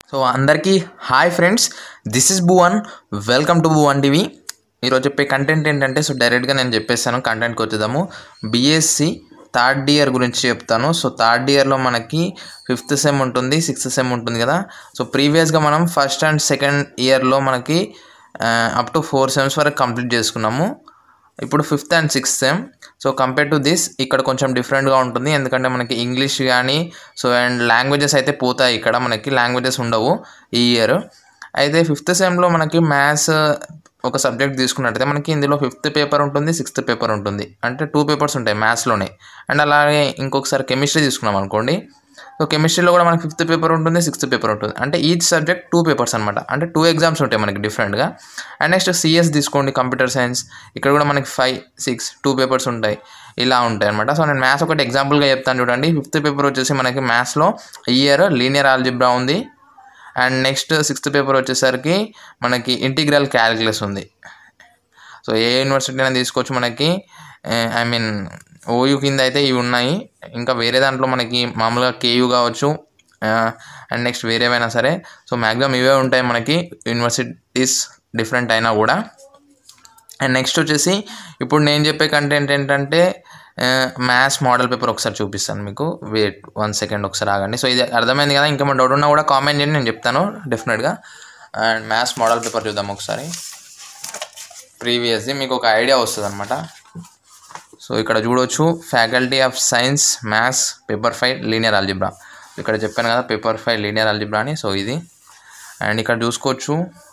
so అందరికీ hi friends this is Bhuvan welcome to Bhuvan TV ఈరోజు చెప్పే కంటెంట్ ఏంటంటే సో డైరెక్ట్గా నేను చెప్పేస్తాను కంటెంట్కి వచ్చేద్దాము బీఎస్సీ థర్డ్ ఇయర్ గురించి చెప్తాను సో థర్డ్ ఇయర్లో మనకి ఫిఫ్త్ సెమ్ ఉంటుంది సిక్స్త్ సెమ్ ఉంటుంది కదా సో ప్రీవియస్గా మనం ఫస్ట్ అండ్ సెకండ్ ఇయర్లో మనకి అప్ టు ఫోర్ సెమ్స్ వరకు కంప్లీట్ చేసుకున్నాము ఇప్పుడు fifth and sixth sem so compare to this ఇక్కడ కొంచెం డిఫరెంట్గా ఉంటుంది ఎందుకంటే మనకి ఇంగ్లీష్ కానీ సో అండ్ లాంగ్వేజెస్ అయితే పోతాయి ఇక్కడ మనకి లాంగ్వేజెస్ ఉండవు ఈ ఇయర్ అయితే ఫిఫ్త్ సెమ్లో మనకి మ్యాథ్స్ ఒక సబ్జెక్ట్ తీసుకున్నట్టయితే మనకి ఇందులో ఫిఫ్త్ పేపర్ ఉంటుంది సిక్స్త్ పేపర్ ఉంటుంది అంటే టూ పేపర్స్ ఉంటాయి మ్యాథ్స్లోనే అండ్ అలాగే ఇంకొకసారి కెమిస్ట్రీ తీసుకున్నాం అనుకోండి సో కెమిస్ట్రీలో కూడా మనకి ఫిఫ్త్ పేపర్ ఉంటుంది సిక్స్త్ పేపర్ ఉంటుంది అంటే ఈచ్ సబ్జెక్ట్ టూ పేపర్స్ అనమాట అంటే టూ ఎగ్జామ్స్ ఉంటాయి మనకి డిఫరెంట్గా అండ్ నెక్స్ట్ సిఎస్ తీసుకోండి కంప్యూటర్ సైన్స్ ఇక్కడ కూడా మనకి ఫైవ్ సిక్స్ టూ పేపర్స్ ఉంటాయి ఇలా ఉంటాయి అనమాట సో నేను మ్యాథ్స్ ఒకటి ఎగ్జాంపుల్గా చెప్తాను చూడండి ఫిఫ్త్ పేపర్ వచ్చేసి మనకి మ్యాథ్స్లో ఇయర్ లీనియర్ ఆల్జిబ్రా ఉంది అండ్ నెక్స్ట్ సిక్స్త్ పేపర్ వచ్చేసరికి మనకి ఇంటిగ్రల్ క్యాలిక్యులస్ ఉంది సో ఏ యూనివర్సిటీ అయినా తీసుకోవచ్చు మనకి ఐ మీన్ ఓయూ కింద అయితే ఇవి ఉన్నాయి ఇంకా వేరే దాంట్లో మనకి మామూలుగా కేయూ కావచ్చు అండ్ నెక్స్ట్ వేరేవైనా సరే సో మ్యాక్సిమం ఇవే ఉంటాయి మనకి యూనివర్సిటీస్ డిఫరెంట్ అయినా కూడా అండ్ నెక్స్ట్ వచ్చేసి ఇప్పుడు నేను చెప్పే కంటెంట్ ఏంటంటే మ్యాథ్స్ మోడల్ పేపర్ ఒకసారి చూపిస్తాను మీకు వెయిట్ వన్ సెకండ్ ఒకసారి ఆగండి సో ఇది అర్థమైంది కదా ఇంకేమో డౌట్ ఉన్నా కూడా కామెంట్ చేయండి నేను చెప్తాను డెఫినెట్గా అండ్ మ్యాథ్స్ మోడల్ పేపర్ చూద్దాం ఒకసారి ప్రీవియస్ది మీకు ఒక ఐడియా వస్తుంది అనమాట సో ఇక్కడ చూడవచ్చు faculty of science maths paper five linear algebra ఇక్కడ చెప్పాను కదా పేపర్ ఫైవ్ లీనియర్ ఆల్జిబ్రా అని సో ఇది అండ్ ఇక్కడ చూసుకోవచ్చు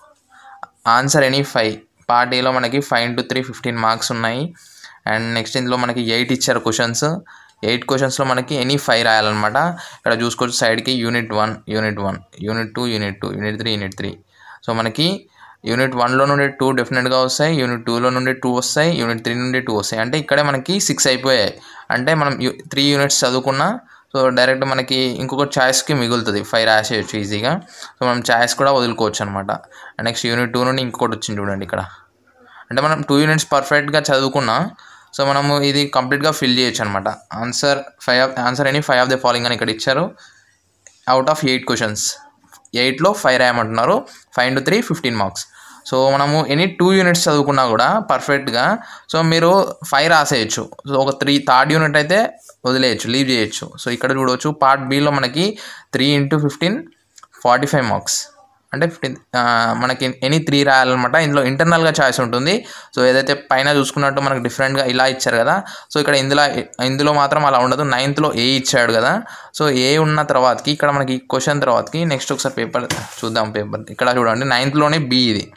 ఆన్సర్ ఎనీ ఫైవ్ పార్ట్ ఏలో మనకి five into three fifteen marks ఉన్నాయి అండ్ నెక్స్ట్ ఇందులో మనకి ఎయిట్ ఇచ్చారు క్వశ్చన్స్ ఎయిట్ క్వశ్చన్స్లో మనకి ఎనీ ఫైవ్ రాయాలన్నమాట ఇక్కడ చూసుకోవచ్చు సైడ్కి unit one unit one unit two unit two unit three unit three so మనకి యూనిట్ వన్లో నుండి టూ డెఫినెట్గా వస్తాయి యూనిట్ టూలో నుండి టూ వస్తాయి యూనిట్ త్రీ నుండి టూ వస్తాయి అంటే ఇక్కడే మనకి సిక్స్ అయిపోయాయి అంటే మనం త్రీ యూనిట్స్ చదువుకున్నా సో డైరెక్ట్ మనకి ఇంకొక ఛాయిస్కి మిగులుతుంది ఫైవ్ రాసేయచ్చు ఈజీగా సో మనం ఛాయిస్ కూడా వదులుకోవచ్చు అనమాట నెక్స్ట్ యూనిట్ టూ నుండి ఇంకొకటి వచ్చింది చూడండి ఇక్కడ అంటే మనం టూ యూనిట్స్ పర్ఫెక్ట్గా చదువుకున్నా సో మనము ఇది కంప్లీట్గా ఫిల్ చేయొచ్చు అనమాట ఆన్సర్ ఫైవ్ ఆఫ్ ఆన్సర్ అని ఫైవ్ ఆఫ్ ద ఫాలోయింగ్ అని ఇక్కడ ఇచ్చారు అవుట్ ఆఫ్ ఎయిట్ క్వశ్చన్స్ ఎయిట్లో ఫైవ్ రాయమంటున్నారు five into three fifteen marks so మనము ఎనీ టూ యూనిట్స్ చదువుకున్నా కూడా పర్ఫెక్ట్గా సో మీరు ఫైవ్ రాసేయచ్చు సో ఒక త్రీ థర్డ్ యూనిట్ అయితే వదిలేయచ్చు లీవ్ చేయొచ్చు సో ఇక్కడ చూడవచ్చు పార్ట్ బీలో మనకి three into fifteen forty five marks అంటే ఫిఫ్టీన్ మనకి ఎనీ త్రీ రాయాలన్నమాట ఇందులో ఇంటర్నల్గా చాయిస్ ఉంటుంది సో ఏదైతే పైన చూసుకున్నట్టు మనకు డిఫరెంట్గా ఇలా ఇచ్చారు కదా సో ఇక్కడ ఇందులో ఇందులో మాత్రం అలా ఉండదు నైన్త్లో ఏ ఇచ్చాడు కదా సో ఏ ఉన్న తర్వాతకి ఇక్కడ మనకి క్వశ్చన్ తర్వాతకి నెక్స్ట్ ఒకసారి పేపర్ చూద్దాం పేపర్ ఇక్కడ చూడండి నైన్త్లోనే బి ఇది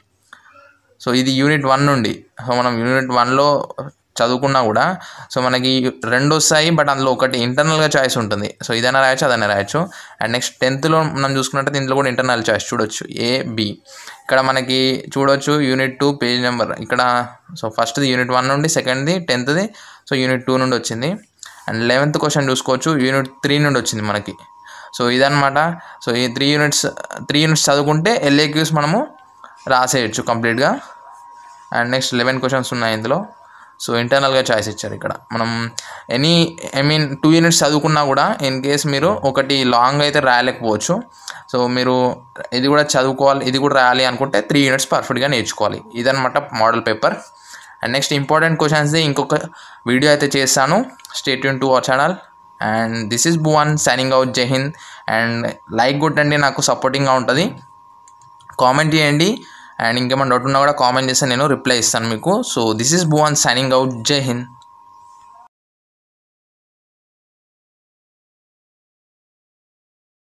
సో ఇది యూనిట్ వన్ నుండి సో మనం యూనిట్ వన్లో చదువుకున్నా కూడా సో మనకి రెండు వస్తాయి బట్ అందులో ఒకటి ఇంటర్నల్గా చాయిస్ ఉంటుంది సో ఇదైనా రాయొచ్చు అదైనా రాయొచ్చు అండ్ నెక్స్ట్ టెన్త్లో మనం చూసుకున్నట్టయితే ఇందులో కూడా ఇంటర్నల్ చాయిస్ చూడొచ్చు ఏ బి ఇక్కడ మనకి చూడొచ్చు యూనిట్ టూ పేజ్ నెంబర్ ఇక్కడ సో ఫస్ట్ది యూనిట్ వన్ నుండి సెకండ్ది టెన్త్ది సో యూనిట్ టూ నుండి వచ్చింది అండ్ లెవెన్త్ క్వశ్చన్ చూసుకోవచ్చు యూనిట్ త్రీ నుండి వచ్చింది మనకి సో ఇదనమాట సో ఈ త్రీ యూనిట్స్ త్రీ యూనిట్స్ చదువుకుంటే ఎల్ఏక్యూస్ మనము రాసేయచ్చు కంప్లీట్గా అండ్ నెక్స్ట్ లెవెన్ క్వశ్చన్స్ ఉన్నాయి ఇందులో సో ఇంటర్నల్గా చాయిస్ ఇచ్చారు ఇక్కడ మనం any I mean two units చదువుకున్నా కూడా ఇన్ కేస్ మీరు ఒకటి లాంగ్ అయితే రాయలేకపోవచ్చు సో మీరు ఇది కూడా చదువుకోవాలి ఇది కూడా రాయాలి అనుకుంటే త్రీ యూనిట్స్ పర్ఫెక్ట్గా నేర్చుకోవాలి ఇదనమాట model paper and next important క్వశ్చన్స్ది ఇంకొక వీడియో అయితే చేస్తాను స్టేట్ యూన్ to our channel and this is Bhuvan signing out Jai Hind and like కొట్టండి నాకు సపోర్టింగ్గా ఉంటుంది కామెంట్ చేయండి అండ్ ఇంకేమైనా డౌట్ ఉన్నా కూడా కామెంట్ చేస్తే నేను రిప్లై ఇస్తాను మీకు so this is Bhuvan signing out Jai Hind